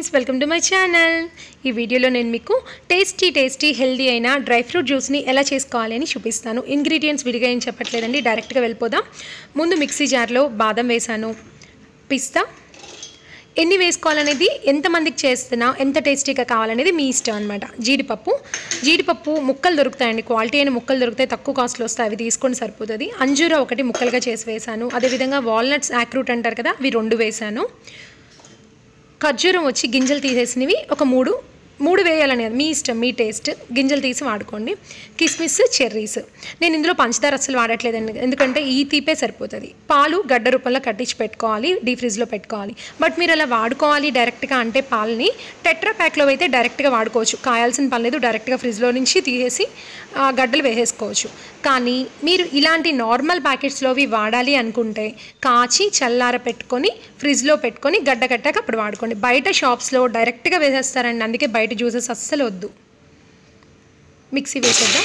Friends welcome to my channel ఈ వీడియోలో నేను మీకు టేస్టీ టేస్టీ హెల్దీ అయిన డ్రై ఫ్రూట్ జ్యూస్ని ఎలా చేసుకోవాలి అని చూపిస్తాను ఇంగ్రీడియంట్స్ విడిగా ఏం చెప్పట్లేదండి డైరెక్ట్గా వెళ్ళిపోదాం ముందు మిక్సీ జార్లో బాదం వేసాను పిస్తా ఎన్ని వేసుకోవాలనేది ఎంతమందికి చేస్తున్నా ఎంత టేస్టీగా కావాలనేది మీ ఇష్టం అనమాట జీడిపప్పు జీడిపప్పు ముక్కలు దొరుకుతాయండి క్వాలిటీ అయిన ముక్కలు దొరుకుతాయి తక్కువ కాస్ట్లో వస్తాయి అవి తీసుకొని సరిపోతుంది అంజూరా ఒకటి ముక్కలుగా చేసి వేసాను అదేవిధంగా వాల్నట్స్ యాక్రూట్ అంటారు కదా అవి రెండు వేసాను ఖర్జూరం వచ్చి గింజలు తీసేసినవి ఒక మూడు మూడు వేయాలని అది మీ ఇష్టం మీ టేస్ట్ గింజలు తీసి వాడుకోండి కిస్మిస్ చెర్రీస్ నేను ఇందులో పంచదార అస్సలు వాడట్లేదండి ఎందుకంటే ఈ తీపే సరిపోతుంది పాలు గడ్డ రూపంలో కట్టించి పెట్టుకోవాలి డీ ఫ్రిడ్జ్లో పెట్టుకోవాలి బట్ మీరు అలా వాడుకోవాలి డైరెక్ట్గా అంటే పాలని టెట్రా ప్యాక్లో అయితే డైరెక్ట్గా వాడుకోవచ్చు కాయాల్సిన పని లేదు డైరెక్ట్గా ఫ్రిడ్జ్లో నుంచి తీసేసి ఆ, గడ్డలు వేసేసుకోవచ్చు కానీ మీరు ఇలాంటి నార్మల్ ప్యాకెట్స్లోవి వాడాలి అనుకుంటే కాచి చల్లార పెట్టుకొని ఫ్రిడ్జ్లో పెట్టుకొని గడ్డ కట్టాక అప్పుడు వాడుకోండి బయట షాప్స్లో డైరెక్ట్గా వేసేస్తారండి అందుకే బయట జ్యూసెస్ అస్సలు వద్దు మిక్సీ వేసేద్దాం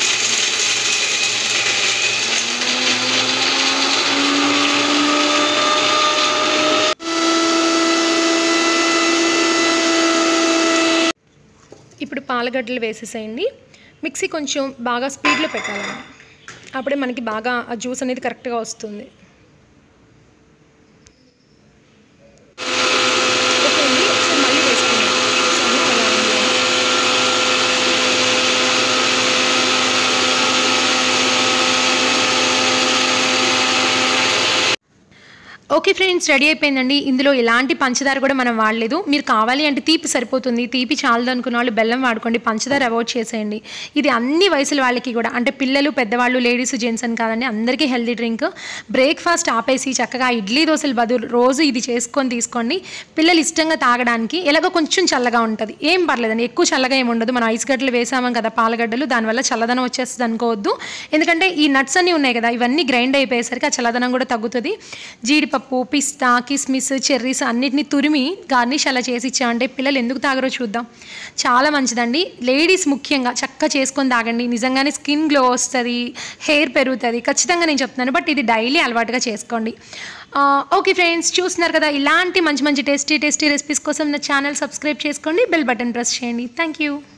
ఇప్పుడు పాలగడ్డలు వేసేసేయండి మిక్సీ కొంచెం బాగా స్పీడ్లో పెట్టాలండి అప్పుడే మనకి బాగా ఆ జ్యూస్ అనేది కరెక్ట్గా వస్తుంది ఓకే అండి ఒకసారి మళ్ళీ వేసుకుందాం చూసాము అలా ఉంది అని. ఓకే ఫ్రెండ్స్ రెడీ అయిపోయిందండి ఇందులో ఎలాంటి పంచదార కూడా మనం వాడలేదు మీరు కావాలి అంటే తీపి సరిపోతుంది తీపి చాలదు అనుకున్న వాళ్ళు బెల్లం వాడుకోండి పంచదార అవాయిడ్ చేసేయండి ఇది అన్ని వయసుల వాళ్ళకి కూడా అంటే పిల్లలు పెద్దవాళ్ళు లేడీస్ జెంట్స్ అని కాదండి అందరికీ హెల్తీ డ్రింక్ బ్రేక్ఫాస్ట్ ఆపేసి చక్కగా ఇడ్లీ దోశలు బదులు రోజు ఇది చేసుకొని తీసుకోండి పిల్లలు ఇష్టంగా తాగడానికి ఎలాగో కొంచెం చల్లగా ఉంటుంది ఏం పర్లేదండి ఎక్కువ చల్లగా ఏమి ఉండదు మనం ఐస్ గడ్డలు వేసామం కదా పాలగడ్డలు దానివల్ల చల్లదనం వచ్చేస్తుంది అనుకోవద్దు ఎందుకంటే ఈ నట్స్ అన్నీ ఉన్నాయి కదా ఇవన్నీ గ్రైండ్ అయిపోయేసరికి ఆ చల్లదనం కూడా తగ్గుతుంది జీడిపప్పు పిస్తా కిస్మిస్ చెర్రీస్ అన్నిటిని తురిమి గార్నిష్ అలా చేసి ఇచ్చామంటే పిల్లలు ఎందుకు తాగరో చూద్దాం చాలా మంచిదండి లేడీస్ ముఖ్యంగా చక్కగా చేసుకొని తాగండి నిజంగానే స్కిన్ గ్లో వస్తుంది హెయిర్ పెరుగుతుంది ఖచ్చితంగా నేను చెప్తున్నాను బట్ ఇది డైలీ అలవాటుగా చేసుకోండి ఆ, ఓకే ఫ్రెండ్స్ చూస్తున్నారు కదా ఇలాంటి మంచి మంచి టేస్టీ టేస్టీ రెసిపీస్ కోసం నా ఛానల్ సబ్స్క్రైబ్ చేసుకోండి బెల్ బటన్ ప్రెస్ చేయండి థ్యాంక్ యూ